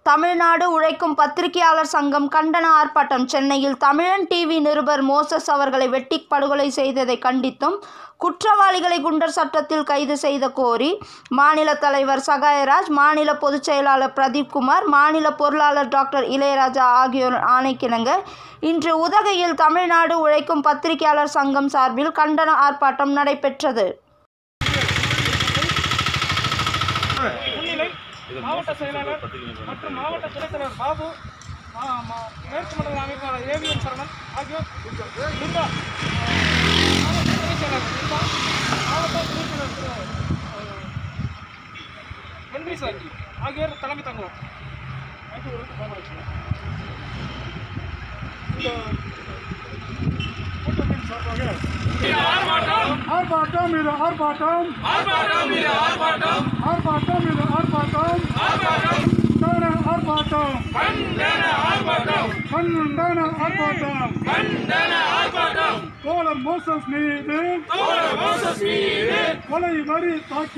தமிழ்நாடு உழைக்கும் பத்திரிகையாளர் சங்கம் கண்டன ஆர்ப்பாட்டம் சென்னையில் தமிழன் டிவி நிருபர் மோசஸ் அவர்களை வெட்டி படுகொலை செய்ததை கண்டித்தும் குற்றவாளிகளை குண்டர் சட்டத்தில் கைது செய்த கோரி மாநில தலைவர் சகாயராஜ் மாநில பொதுச் செயலாளர் பிரதீப் குமார் மாநில பொருளாளர் டாக்டர் இளையராஜா ஆகியோர் ஆணைக்கிணங்க இன்று உதகையில் தமிழ்நாடு உழைக்கும் பத்திரிகையாளர் சங்கம் சார்பில் கண்டன ஆர்ப்பாட்டம் நடைபெற்றது முன்னிலை மாவட்ட செயலாளர் மற்றும் மாவட்ட துணைத் தலைவர் பாபு மா- மா- மேற்கு மண்டல அமைப்பாளர் ஏவிஎம் சரவணன் ஆகியோர் குண்டா மாவட்ட துணைத் செயலாளர் குண்டா மாவட்ட துணைத் செயலாளர் திரு, அஹ், வென்றி சார் ஆகியோர் தலைமை தாங்குவோம் கூட்டத்தின் சார்பாக ஆர்ப்பாட்டம் இது ஆர்ப்பாட்டம் ஆர்ப்பாட்டம் இது ஆர்ப்பாட்டம் கண்டன ஆர்ப்பாட்டம் கண்டன ஆர்ப்பாட்டம் தோழர் மோசஸ் மீது கொலை வரி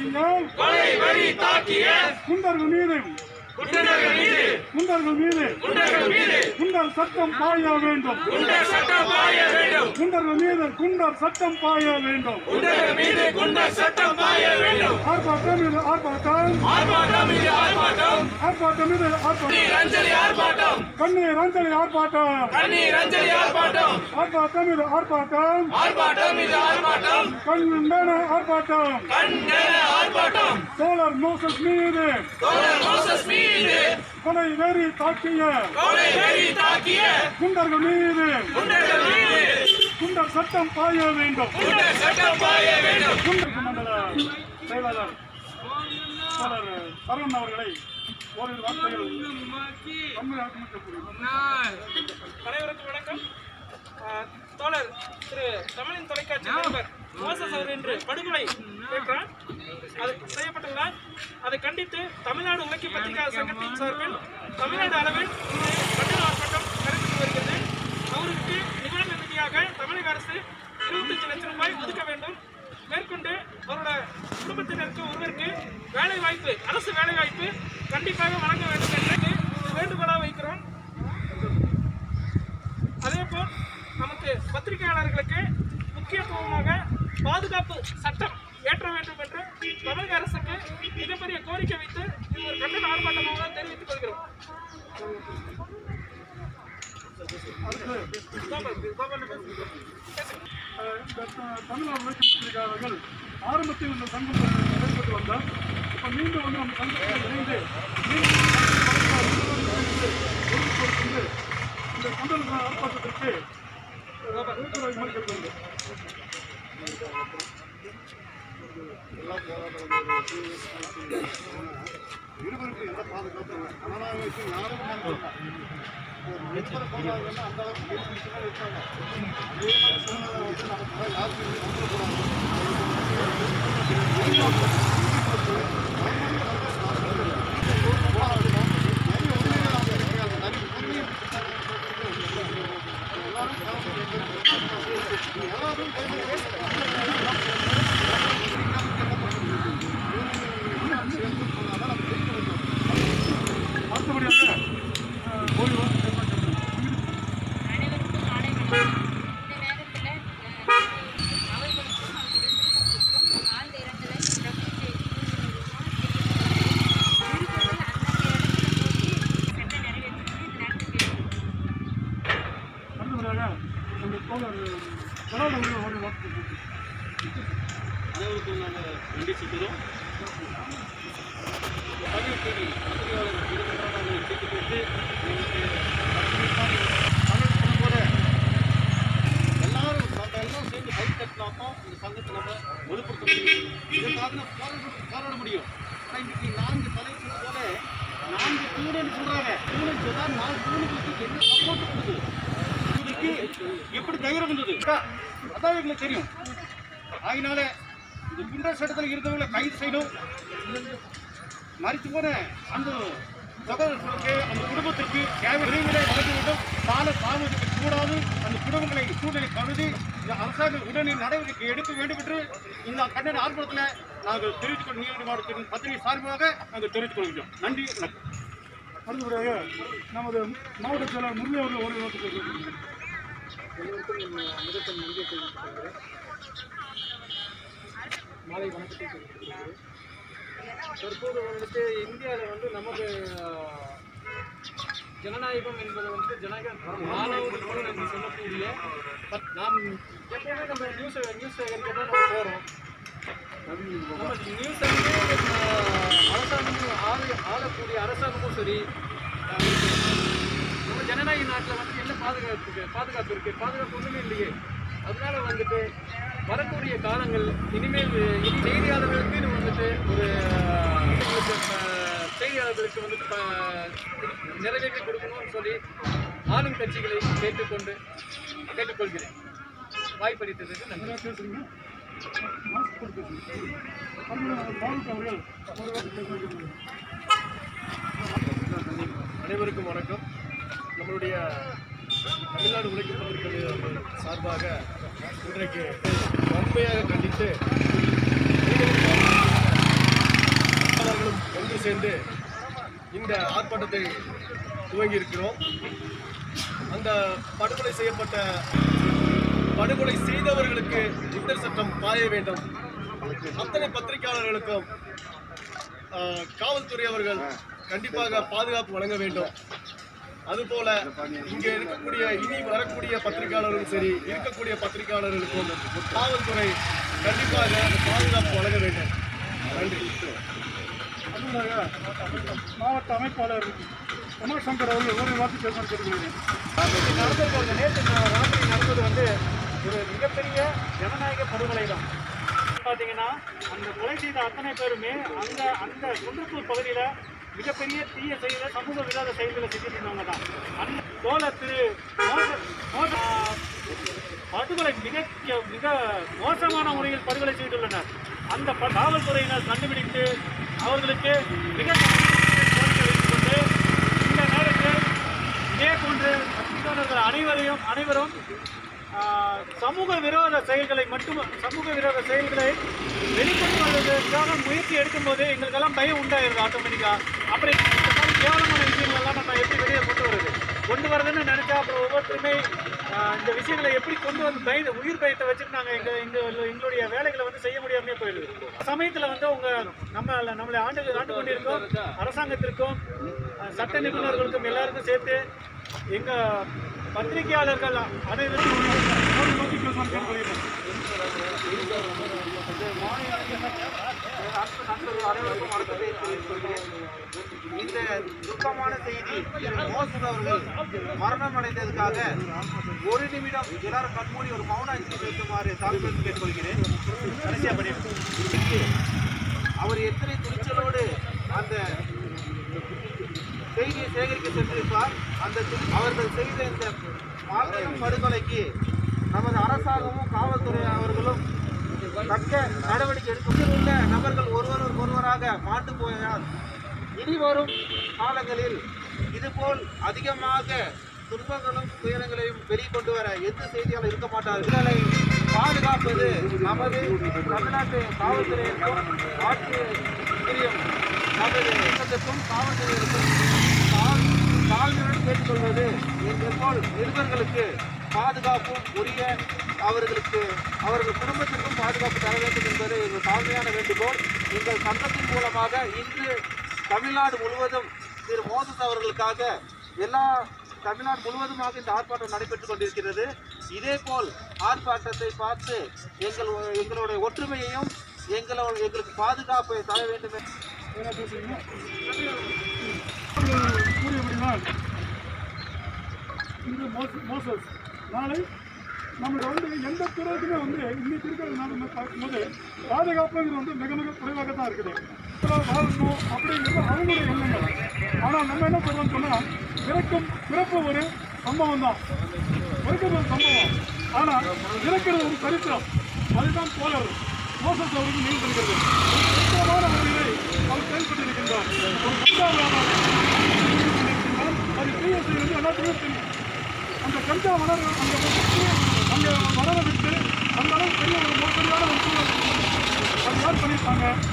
தாக்கிய குண்டர்கள் மீது குண்டர்கள் மீது குண்டர் சட்டம் பாய வேண்டும் குண்டர்கள் மீது குண்டர் சட்டம் பாய வேண்டும் ஆர்ப்பாட்டம் இது ஆர்ப்பாட்டம் ஆர்ப்பாட்டம் இது ஆர்ப்பாட்டம் கண்ணீர் அஞ்சலி ஆர்ப்பாட்டம் ஆர்ப்பாட்டம் இது ஆர்ப்பாட்டம் கண்டன ஆர்ப்பாட்டம் தோழர் மோசஸ் மீது கொலை வெறி தாக்கிய குண்டர்கள் மீது குண்டர் சட்டம் பாய வேண்டும் குண்டர் மண்டல செயலாளர் தோழர் தருண் அவர்களை ஓரிரு வார்த்தைகள் தமிழ் ஆக்கிரமிக்கக்கூடிய அனைவருக்கும் வணக்கம் அஹ், தோழர் திரு தமிழின் தொலைக்காட்சி நிருபர் மோசஸ் அவர் இன்று படுகொலை கேட்கிறார் அது செய்யப்பட்டுள்ளார் அதை கண்டித்து தமிழ்நாடு உலக்கி பத்திரிகையாளர் சங்கத்தின் சார்பில் தமிழ்நாடு அளவில் இன்று கண்டன ஆர்ப்பாட்டம் நடைபெற்று வருகிறது அவருக்கு நிவாரண நிதியாக தமிழக அரசு இருபத்தஞ்சு லட்சம் ரூபாய் ஒதுக்க வேண்டும் மேற்கொண்டு அவரோட குடும்பத்தினருக்கு ஒருவருக்கு வேலை வாய்ப்பு அரசு வேலை வாய்ப்பு கண்டிப்பாக வழங்க வேண்டும் என்று வேண்டுகோளாக வைக்கிறோம் அதேபோல் நமக்கு பத்திரிகையாளர்களுக்கு முக்கியத்துவமாக பாதுகாப்பு சட்டம் ஏற்ற வேண்டும் என்று தமிழக அரசுக்கு மிகப்பெரிய கோரிக்கை வைத்து இது ஒரு கண்டன ஆர்ப்பாட்டமாக தெரிவித்துக் கொள்கிறோம் அஹ் இந்த த- தமிழ்நாடு உழைக்கும் பத்திரிகையாளர்கள் ஆரம்பத்தில் இந்த சங்கம் நடைபெற்று வந்தால் இப்போ மீண்டும் வந்து நம்ம சங்கத்தில் இணைந்து மீண்டும் ஒதுக்கி இந்த கண்டன ஆர்ப்பாட்டத்திற்கு ஊக்குவிக்குமாறு கேட்டுக்கொள்கிறேன். இருவருக்கு எந்த பாதுகாப்பும் இல்லை கனடாவுக்கு யாரும் நம்பல. ஒரு நிர்பர போராடுறதுன்னா அந்த அளவுக்கு ஏழு நிமிஷமா இருக்காங்க. இதே மாதிரி சூழ்நிலை வந்து நமக்கு யாருக்கும் நம்பக்கூடாது. போராடணும். நிறைய உண்மைகள் அவங்க இருக்காங்க. நிறைய உண்மையை எல்லாரும் எல்லாரும் அடுத்தபடியாக அஹ், ஓய்வு ஏற்பாடு செய்யப்பட்டுள்ளது. அனைவருக்கும் மாலை வணக்கம் இந்த நேரத்தில் அவர்களுக்கும் அவருடைய குடும்பத்திற்கும் ஆழ்ந்த இரங்கலை பிரபஞ்ச சட்ட நிறைவேற்றி நடத்தி அடுத்தபடியாக நம்முடைய தோழர் கலாட அவர்கள் ஓடி வாக்கு அனைவருக்கும் நாங்கள் நன்றி சொல்கிறோம் தமிழ் டிவி பத்திரிகையாளர் இருக்கின்ற நாங்கள் கேட்டுக்கொண்டு எங்களுக்கு தமிழ் கூட எல்லாரும் நம்ம எல்லாம் சேர்ந்து கை தட்டினா தான் இந்த சங்கத்தை நம்ம வலுப்படுத்த முடியும் இதற்காக நம்ம போராட போராட முடியும் ஆனால் இன்னைக்கு நான்கு தலைவர் போல நான்கு தூணுன்னு சொல்றாங்க தூணுன்னு சொன்னா நாலு தூணுகளுக்கு என்ன சப்போர்ட் கொடுக்குது இதுக்கு எப்படி தைரியம் வந்தது அதான் எங்களுக்கு தெரியும் அதனால இந்த குண்டர் சட்டத்தில் இருந்தவங்களை கைது செய்யணும் மறித்து போன அந்த சகோதரர்களுக்கு அந்த குடும்பத்திற்கு தேவை விரைவிலே வழங்க வேண்டும் கால தாமதிக்க கூடாது அந்த குடும்பங்களை சூழ்நிலை கருதி இந்த அரசாங்கம் உடனடி நடவடிக்கை எடுக்க வேண்டும் என்று இந்த கண்டன ஆர்ப்பாட்டத்தில் நாங்கள் தெரிவித்துக் கொள்ள நீதிமன்றத்தின் பத்திரிகை சார்பாக நாங்கள் தெரிவித்துக் கொள்கிறோம் நன்றி வணக்கம் அடுத்தபடியாக நமது மாவட்ட செயலாளர் முரளி அவர்கள் ஒரு வார்த்தை பேசுகிறார் மாலை வணக்கத்தை தெரிவித்துக் தற்போது வந்துட்டு இந்தியாவில் வந்து நமக்கு ஆஹ், ஜனநாயகம் என்பது வந்து ஜனநாயகம் மாணவர்கள் கூட நம்ம சொல்லக்கூடிய பட் நாம் எப்பயுமே நம்ம நியூஸ் நியூஸ் சேகரிக்க தான் நம்ம போகிறோம் நம்ம நியூஸ் வந்து ஆஹ், அரசாங்கமும் ஆள ஆளக்கூடிய அரசாங்கமும் சரி ஆஹ், நம்ம ஜனநாயக நாட்டில் வந்து என்ன பாதுகாப்பு இருக்கு பாதுகாப்பு இருக்கு பாதுகாப்பு ஒன்றுமே இல்லையே அதனால வந்துட்டு வரக்கூடிய காலங்கள் இனிமேல் இனி செய்தியாளர்களுக்கு இது வந்துட்டு ஒரு ஆஹ், உங்களுக்கு, ஆஹ், செய்தியாளர்களுக்கு வந்துட்டு ஆஹ், நிறைவேற்றி கொடுக்கணும்னு சொல்லி ஆளும் கட்சிகளை கேட்டுக்கொண்டு கேட்டுக்கொள்கிறேன் வாய்ப்பளித்ததுக்கு நன்றி நிறையா பேசுறீங்க மாஸ்க் போட்டு பேசுங்க அடுத்தது மாவட்ட அவர்கள் ஒரு வார்த்தை பேசுகிறார் அனைவருக்கும் வணக்கம் நம்மளுடைய தமிழ்நாடு உழைக்கும் பத்திரிகை சார்பாக இன்றைக்கு வன்மையாக கண்டித்து அவர்களும் ஒன்று சேர்ந்து இந்த ஆர்ப்பாட்டத்தை துவங்கி இருக்கிறோம் அந்த படுகொலை செய்யப்பட்ட படுகொலை செய்தவர்களுக்கு குண்டர் சட்டம் பாய வேண்டும் அத்தனை பத்திரிகையாளர்களுக்கும் ஆஹ், காவல்துறை அவர்கள் கண்டிப்பாக பாதுகாப்பு வழங்க வேண்டும் அதுபோல இங்க இருக்கக்கூடிய இனி வரக்கூடிய பத்திரிகையாளர்களும் சரி இருக்கக்கூடிய பத்திரிகையாளர்களுக்கும் காவல்துறை கண்டிப்பாக பாதுகாப்பு வழங்க வேண்டும் நன்றி அடுத்ததாக மாவட்ட அமைப்பாளர் உமாசங்கர் அவர்கள் ஒரு வார்த்தை பேச கேட்டுக்கொள்கிறேன் நடந்திருக்கிறது நேற்று நா- ராத்திரி நடந்தது வந்து ஒரு மிகப்பெரிய ஜனநாயக படுகொலை தான் பார்த்தீங்கன்னா அந்த கொலை செய்த அத்தனை பேருமே அந்த அந்த குன்றத்தூர் பகுதியில் மிகப்பெரிய தீய செயல சமூக விரோத செயல்களை செஞ்சுட்டு இருந்தவங்க தான் அந்த தோழர் திரு மோச- மோச- ஆ, படுகொலை மிக மிக மோசமான முறையில் படுகொலை செய்துள்ளனர் அந்த ப- காவல்துறையினர் கண்டுபிடித்து அவர்களுக்கு மிக கோரிக்கை வைத்துக் கொண்டு இந்த நேரத்தில் இதே போன்று பத்திரிகையாளர்கள் அனைவரையும் அனைவரும் ஆஹ், சமூக விரோத செயல்களை மட்டும் சமூக விரோத செயல்களை வெளிக்கொண்டு வருவதற்காக முயற்சி எடுக்கும்போது எங்களுக்கெல்லாம் பயம் உண்டாயிருது ஆட்டோமேட்டிக்காக அப்புறம் இந்த மாதிரி கேவலமான விஷயங்கள் எல்லாம் நம்ம எப்படி வெளியே கொண்டு வருது கொண்டு வரதுன்னு நினைச்சா அப்புறம் ஒவ்வொருத்தருமே ஆஹ், இந்த விஷயங்களை எப்படி கொண்டு வந்து பய உயிர் பயத்தை வச்சுட்டு நாங்கள் எங்கள் எங்கள் எங்களுடைய வேலைகளை வந்து செய்ய முடியாமே போயிடுது சமயத்தில் வந்து உங்க நம்ம நம்மளை ஆண்டு ஆண்டு கொண்டிருக்கோம் அரசாங்கத்திற்கும் அஹ், சட்ட நிபுணர்களுக்கும் எல்லாருக்கும் சேர்த்து எங்க பத்திரிகையாளர்கள் அனைவரும் ஒரு வார்த்தை பேச கேட்டுக்கொள்கிறேன் அனைவருக்கும் வணக்கத்தை தெரிவித்துக் கொள்கிறேன். இந்த துக்கமான செய்தி திரு மோசன் அவர்கள் மரணம் அடைந்ததற்காக ஒரு நிமிடம் எல்லாரும் கண்மூடி ஒரு மௌன அஞ்சலி பேசுமாறு தாழ்மையோடு கேட்டுக்கொள்கிறேன் கடைசியா பண்ணிடுறேன். அவர் எத்தனை துணிச்சலோடு அந்த செய்தியை சேகரிக்க சென்றிருப்பார் அந்த துணி- அவர்கள் செய்த இந்த மாபெரும் படுகொலைக்கு நமது அரசாங்கமும் காவல்துறை அவர்களும் தக்க நடவடிக்கை எடுக்கும் உள்ள நபர்கள் ஒருவர் ஒருவராக மாண்டு போயால் இனி வரும் காலங்களில் இதுபோல் அதிகமாக துன்பங்களும் துயரங்களையும் வெளிக்கொண்டு வர எந்த செய்தியாலும் இருக்க மாட்டார் இதனை பாதுகாப்பது நமது தமிழ்நாட்டு காவல்துறையினருக்கும் ஆட்சி புரியும் நமது இயக்கத்திற்கும் காவல்துறையினருக்கும் தாழ்- தாழ்மையுடன் கேட்டுக்கொள்வது எங்கள் போல் நிருபர்களுக்கு பாதுகாப்பும் உரிய அவர்களுக்கு அவர்கள் குடும்பத்திற்கும் பாதுகாப்பு தர வேண்டும் என்பது எங்கள் தாழ்மையான வேண்டுகோள் எங்கள் சங்கத்தின் மூலமாக இன்று தமிழ்நாடு முழுவதும் திரு மோசஸ் அவர்களுக்காக எல்லா தமிழ்நாடு முழுவதுமாக இந்த ஆர்ப்பாட்டம் நடைபெற்றுக் கொண்டிருக்கிறது இதேபோல் ஆர்ப்பாட்டத்தை பார்த்து எங்கள் எங்களுடைய ஒற்றுமையையும் எங்களோட எங்களுக்கு பாதுகாப்பை தர வேண்டும் என்று என்ன பேசுறீங்க அவர்கள் கூறியபடினால் இன்று மோச- மோசஸ் நாளை நம்ம வந்து எந்த துறைக்குமே வந்து இன்னைக்கு இருக்கிற நிலைமை பார்க்கும்போது பாதுகாப்புங்கிறது வந்து மிக மிக குறைவாக தான் இருக்குது இதுல வாழணும் அப்படிங்கிறது அவங்களுடைய எண்ணங்கள் ஆனால் நம்ம என்ன சொல்றோம்னு சொன்னால் பிறக்கும் பிறப்பு ஒரு சம்பவம் தான் பிறக்கும் ஒரு சம்பவம் ஆனால் இறக்கிறது ஒரு சரித்திரம் அதுதான் தோழர் மோசஸ் அவருக்கு நிகழ்ந்திருக்கிறது ஒரு சுத்தமான முறையை அவர் செயல்பட்டிருக்கின்றார் ஒரு கஞ்சா வியாபாரம் செய்திருக்கின்றார். அது பிஎஸ்சி வந்து எல்லாத்துக்குமே தெரியும் அந்த கஞ்சா வளர அந்த வளர்ச்சி அங்கே வளர விட்டு அந்த அளவுக்கு பெரிய ஒரு மோசடியான ஒரு சூழல் அது யார் பண்ணியிருப்பாங்க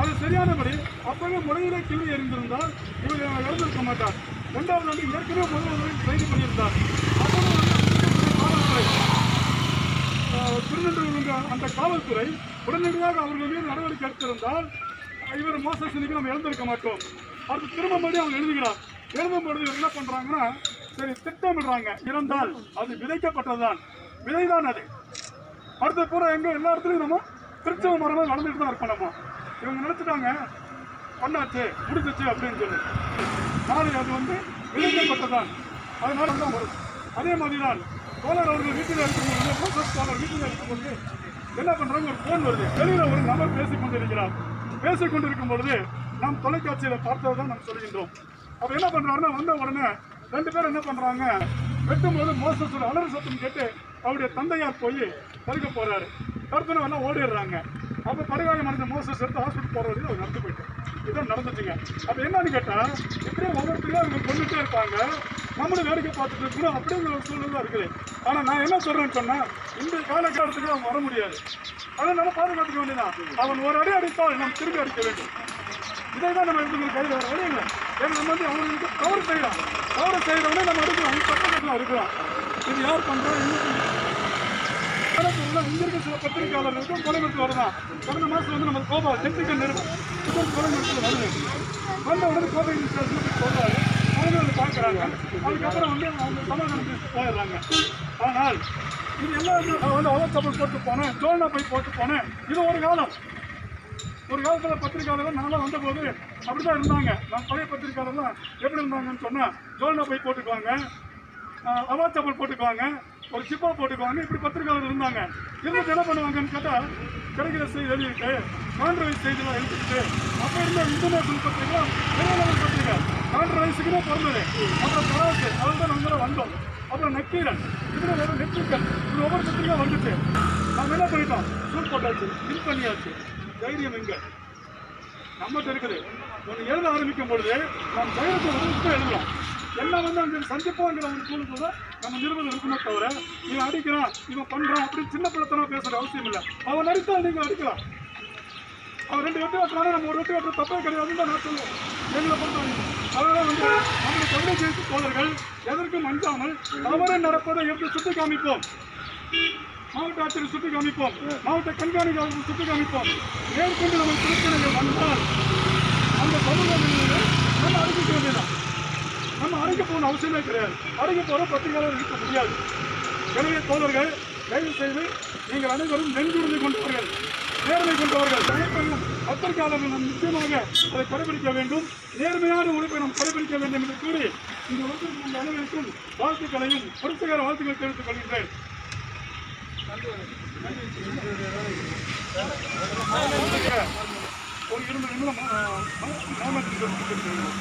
அது சரியானபடி அப்பவே முறையிலே கிளி எறிந்திருந்தால் இவர் இறந்திருக்க மாட்டார் இரண்டாவது வந்து ஏற்கனவே முதல் முறை கைது பண்ணியிருந்தார் அப்பவும் வந்து காவல்துறை ஆஹ், திருநெல்வேலி என்ற அந்த காவல்துறை உடனடியாக அவர்கள் மீது நடவடிக்கை எடுத்திருந்தால் இவர் மோச செஞ்சு நம்ம இழந்திருக்க மாட்டோம் அடுத்து திரும்ப மறுபடியும் அவங்க எழுதுகிறார் எழுதும் பொழுது இவர் என்ன பண்றாங்கன்னா சரி திட்டமிடுறாங்க இருந்தால் அது விதைக்கப்பட்டதுதான் விதைதான் அது அடுத்த பூரா எங்க எல்லா இடத்துலையும் நம்ம திருச்சவ மரமாக நடந்துட்டு தான் இருக்கோம் நம்ம இவங்க நினைச்சிட்டாங்க பண்ணாச்சு முடிஞ்சிச்சு அப்படின்னு சொல்லி நாளை அது வந்து விளைவிக்கப்பட்டதான் அதனால தான் வரும் அதே மாதிரி தான் தோழர் அவர்கள் வீட்டில் இருக்கும்போது ஜோசப் தோழர் வீட்டில் இருக்கும்போது என்ன பண்றாங்க ஒரு ஃபோன் வருது வெளியில ஒரு நபர் பேசிக் கொண்டிருக்கிறார் பேசிக் கொண்டிருக்கும் பொழுது நாம் தொலைக்காட்சியில பார்த்ததை தான் நாம் சொல்கின்றோம் அப்ப என்ன பண்றாருன்னா வந்த உடனே ரெண்டு பேரும் என்ன பண்றாங்க வெட்டும்போது மோசத்தோட அலறு சத்தம் கேட்டு அவருடைய தந்தையார் போய் தடுக்க போறாரு தடுத்துன எல்லாம் ஓடிடுறாங்க அப்ப படுகாயம் அடைஞ்ச மோசஸ் எடுத்து ஹாஸ்பிட்டல் போற வரையும் அவர் நடந்து போயிட்டு இதான் நடந்துச்சுங்க அப்ப என்னன்னு கேட்டா இப்படியே ஒவ்வொருத்தரையும் அவங்க கொண்டுட்டே இருப்பாங்க நம்மளும் வேடிக்கை பார்த்துட்டு இருக்கணும் அப்படிங்கிற ஒரு சூழ்நிலை தான் இருக்குது ஆனா நான் என்ன சொல்றேன்னு சொன்னா இந்த காலகட்டத்துக்கு அவங்க வர முடியாது அதை நம்ம பாதுகாத்துக்க வேண்டியதான் அவன் ஒரு அடி அடித்தால் நாம் திரும்பி அடிக்க வேண்டும் இதை தான் நம்ம எடுத்துக்கிற கையில் வர வழி இல்லை ஏன்னா நம்ம வந்து அவங்களுக்கு தவறு செய்யலாம் தவறு செய்யறவனே நம்ம எடுக்கிறோம் இது பக்கத்தில் இருக்கிறோம் இது யார் பண்றா என்ன இங்க இருக்க சில பத்திரிகையாளர்களுக்கும் கொலைமிரட்டு வருதான் கடந்த மாசம் வந்து நம்ம கோபா டெக்னிக்கல் நிறுவனம் முதல் கொலைமிரட்டு வருது வந்த உடனே கோபை ஸ்டேஷன் போய் சொல்றாரு அவங்க வந்து பார்க்குறாங்க அதுக்கப்புறம் வந்து அவங்க சமாதானம் பேசி போயிடுறாங்க ஆனால் இது எல்லாம் வந்து வந்து அவர் சப்பல் போட்டு போனேன் ஜோல்னா போய் போட்டு போனேன் இது ஒரு காலம் ஒரு காலத்தில் பத்திரிக்கையாளர்கள் நான்லாம் வந்தபோது அப்படி தான் இருந்தாங்க நான் பழைய பத்திரிக்கையாளர்லாம் எப்படி இருந்தாங்கன்னு சொன்னால் ஜோல்னா போய் போட்டுக்குவாங்க அவா சப்பல் போட்டுக்குவாங்க ஒரு சிப்பா போட்டுக்குவாங்க இப்படி பத்திரிக்கையாளர் இருந்தாங்க இருந்துட்டு என்ன பண்ணுவாங்கன்னு கேட்டால் கிடைக்கிற செய்தி எழுதிட்டு கான்ட்ரவைஸ் செய்திலாம் எழுதிட்டு அப்போ இருந்த இன்டர்நேஷனல் பத்திரிக்கை பெரிய லெவல் பத்திரிக்கை கான்ட்ரவைஸுக்குனே பிறந்தது அப்புறம் கலாசு அதில் தான் நாங்கள் வந்தோம் அப்புறம் நக்கீரன் இப்படி ஒரு நெற்றிக்கல் இப்படி ஒவ்வொரு பத்திரிக்கை வந்துச்சு நம்ம என்ன பண்ணிட்டோம் சூட் போட்டாச்சு இது பண்ணியாச்சு தைரியம் எங்க நம்மகிட்ட இருக்குது ஒன்று எழுத ஆரம்பிக்கும் பொழுது நாம் தைரியத்தை உதவிட்டு எழுதலாம் எல்லாம் வந்து அங்கே சந்திப்போங்கிற ஒரு சூழ்நிலை நம்ம நிறுவனம் இருக்குமே தவிர இவன் அடிக்கிறான் இவன் பண்றான் அப்படின்னு சின்ன பிள்ளைத்தனா பேசுற அவசியம் இல்லை அவன் அடித்தால் நீங்க அடிக்கலாம் அவன் ரெண்டு வெட்டி வெட்டுறானே நம்ம ஒரு வெட்டி வெட்டுற தப்பே கிடையாதுன்னு தான் நான் சொல்லுவேன் எங்களை பொறுத்தவரை அதனால வந்து நம்முடைய தமிழை தேசிய தோழர்கள் எதற்கும் அஞ்சாமல் தவறு நடப்பதை எடுத்து சுட்டி காமிப்போம் மாவட்ட ஆட்சியர் சுட்டி காமிப்போம் மாவட்ட கண்காணிப்பாளர்கள் சுட்டி காமிப்போம் மேற்கொண்டு நம்ம பிரச்சனைகள் வந்தால் அந்த சமூகங்களில் நம்ம அறிவிக்க வேண்டியதான் நம்ம அடைக்க போகணும் அவசியமே கிடையாது அடைக்க போகிற பத்திரிகையாளர் இருக்க முடியாது எனவே தோழர்கள் தயவு செய்து நீங்கள் அனைவரும் நெஞ்சுறுதி கொண்டவர்கள் நேர்மை கொண்டவர்கள் தயப்பையும் பத்திரிகையாளர்கள் நாம் நிச்சயமாக அதை கடைபிடிக்க வேண்டும் நேர்மையான உழைப்பை நாம் கடைபிடிக்க வேண்டும் என்று கூறி இந்த வகுப்பில் உங்கள் அனைவருக்கும் வாழ்த்துக்களையும் பொருத்தகர வாழ்த்துக்களை தெரிவித்துக் கொள்கின்றேன் ஒரு இரண்டு நிமிடம் மாமல்லத்தில் கேட்டுக்கொள்கிறேன்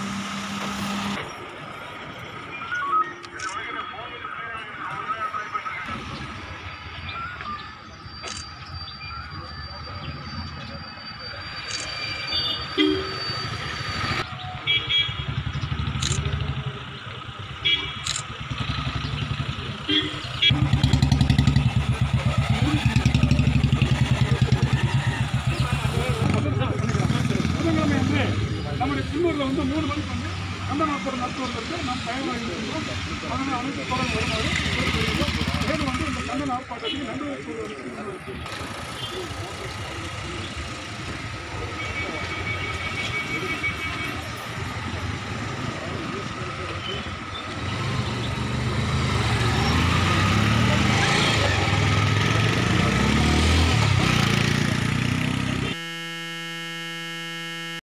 புதன்கிழமை அன்று நம்முடைய குன்னூரில் வந்து மூணு மணிக்கு வந்து அந்த நாட்கள் நடத்துவதற்கு நாம் தயாராக இருக்கின்றோம் அதனால் அனைத்து தொடர்பு வருமாறு கேட்டுக்கொள்கிறோம். மேலும் வந்து இந்த கண்டன ஆர்ப்பாட்டத்தில் நன்றி கூறுவதற்கு